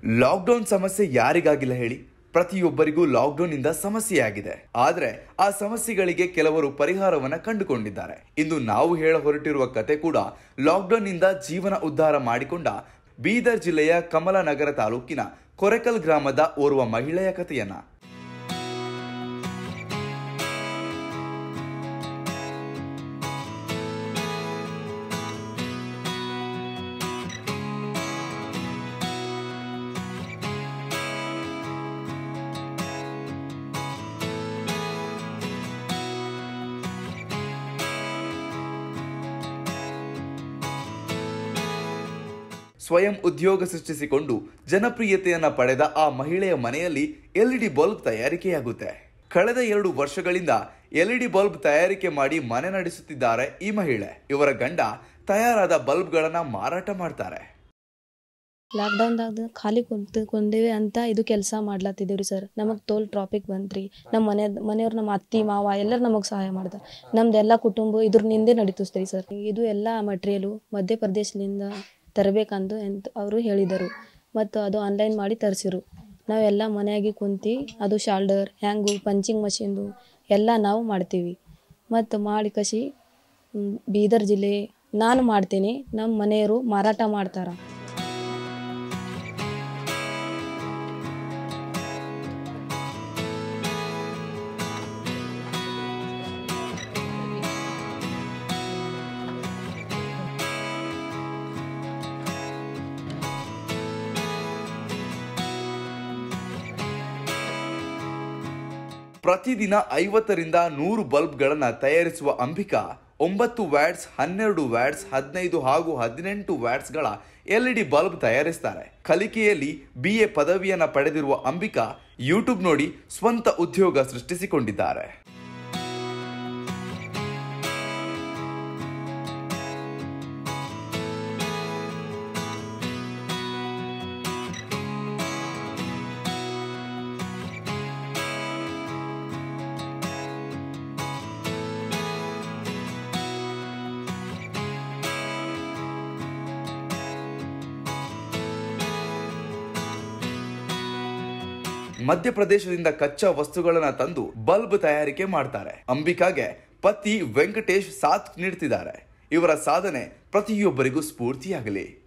lockdown ಸಮಸ್ಯೆ ಯಾರಿಗಾಗಿಲ್ಲ ಹೇಳಿ ಪ್ರತಿಯೊಬ್ಬರಿಗೂ ಲಾಕ್ಡೌನ್ ಇಂದ ಸಮಸ್ಯೆಯಾಗಿದೆ ಆದ್ರೆ ಆ ಸಮಸ್ಯೆಗಳಿಗೆ ಕೆಲವರು ಪರಿಹಾರವನ್ನ ಕಂಡುಕೊಂಡಿದ್ದಾರೆ ಇಂದು ನಾವು ಹೇಳ ಹೊರಟಿರುವ ಕತೆ ಕೂಡ ಲಾಕ್ಡೌನ್ ನಿಂದ ಜೀವನ ಉದ್ಧಾರ ಮಾಡಿಕೊಂಡ ಬೀದರ್ ಜಿಲ್ಲೆಯ ಕಮಲನಗರ ತಾಲೂಕಿನ ಕೊರೆಕಲ್ ಗ್ರಾಮದ ಓರ್ವ ಮಹಿಳೆಯ ಕಥೆಯನ್ನ ಸ್ವಯಂ ಉದ್ಯೋಗ ಸೃಷ್ಟಿಸಿಕೊಂಡು ಜನಪ್ರಿಯತೆಯನ್ನ ಪಡೆದ ಆ ಮಹಿಳೆಯ ಮನೆಯಲ್ಲಿ ಎಲ್ಇಡಿ ಬಲ್ಬ್ ತಯಾರಿಕೆಯಾಗುತ್ತೆ ಕಳೆದ ಎರಡು ವರ್ಷಗಳಿಂದ ಎಲ್ಇಡಿ ಬಲ್ಬ್ ತಯಾರಿಕೆ ಮಾಡಿ ಮನೆ ನಡೆಸುತ್ತಿದ್ದಾರೆ ಈ ಮಹಿಳೆ ಇವರ ಗಂಡ ತಯಾರಾದ ಬಲ್ಬ್ಗಳನ್ನ ಮಾರಾಟ ಮಾಡ್ತಾರೆ ಲಾಕ್ಡೌನ್ದಾಗ ಖಾಲಿ ಕುಂತ ಕುಂದೇವೆ ಅಂತ ಇದು ಕೆಲಸ ಮಾಡ್ಲತ್ತಿದ್ದೀವಿ ರೀ ಸರ್ ನಮಗೆ ತೋಲ್ ಟ್ರಾಫಿಕ್ ಬಂತ್ರಿ ನಮ್ಮ ಮನೆ ಮನೆಯವ್ರು ನಮ್ಮ ಅತ್ತಿ ಮಾವ ಎಲ್ಲರೂ ನಮಗೆ ಸಹಾಯ ಮಾಡ್ತಾರೆ ನಮ್ದೆಲ್ಲ ಕುಟುಂಬ ಇದ್ರನಿಂದೆ ನಡೀತಸ್ತ್ರಿ ಸರ್ ಇದು ಎಲ್ಲ ಮಟೀರಿಯಲು ಮಧ್ಯಪ್ರದೇಶದಿಂದ ತರಬೇಕಂದು ಎಂತ ಅವರು ಹೇಳಿದರು ಮತ್ತು ಅದು ಆನ್ಲೈನ್ ಮಾಡಿ ತರಿಸಿರು ನಾವೆಲ್ಲ ಮನೆಯಾಗೆ ಕುಂತು ಅದು ಶಾಲ್ಡರ್ ಹ್ಯಾಂಗು ಪಂಚಿಂಗ್ ಮಷೀನ್ದು ಎಲ್ಲ ನಾವು ಮಾಡ್ತೀವಿ ಮತ್ತು ಮಾಡಿ ಕಸಿ ಮ್, ಬೀದರ್ ಜಿಲ್ಲೆ ನಾನು ಮಾಡ್ತೀನಿ ನಮ್ಮ ಮನೆಯವರು ಮಾರಾಟ ಮಾಡ್ತಾರೆ ಪ್ರತಿದಿನ ಐವತ್ತರಿಂದ ನೂರು ಬಲ್ಬ್ಗಳನ್ನ ತಯಾರಿಸುವ ಅಂಬಿಕಾ ಒಂಬತ್ತು ವ್ಯಾಟ್ಸ್ ಹನ್ನೆರಡು ವ್ಯಾಟ್ಸ್ ಹದಿನೈದು ಹಾಗೂ ಹದಿನೆಂಟು ವ್ಯಾಟ್ಸ್ಗಳ ಎಲ್ಇಡಿ ಬಲ್ಬ್ ತಯಾರಿಸ್ತಾರೆ ಕಲಿಕೆಯಲ್ಲಿ ಬಿ ಎ ಪದವಿಯನ್ನ ಪಡೆದಿರುವ ಅಂಬಿಕಾ ಯೂಟ್ಯೂಬ್ ನೋಡಿ ಸ್ವಂತ ಉದ್ಯೋಗ ಸೃಷ್ಟಿಸಿಕೊಂಡಿದ್ದಾರೆ ಮಧ್ಯಪ್ರದೇಶದಿಂದ ಕಚ್ಚಾ ವಸ್ತುಗಳನ್ನ ತಂದು ಬಲ್ಬ್ ತಯಾರಿಕೆ ಮಾಡ್ತಾರೆ ಅಂಬಿಕಾಗೆ ಪತಿ ವೆಂಕಟೇಶ್ ಸಾಥ್ ನೀಡ್ತಿದ್ದಾರೆ ಇವರ ಸಾಧನೆ ಪ್ರತಿಯೊಬ್ಬರಿಗೂ ಸ್ಫೂರ್ತಿಯಾಗಲಿ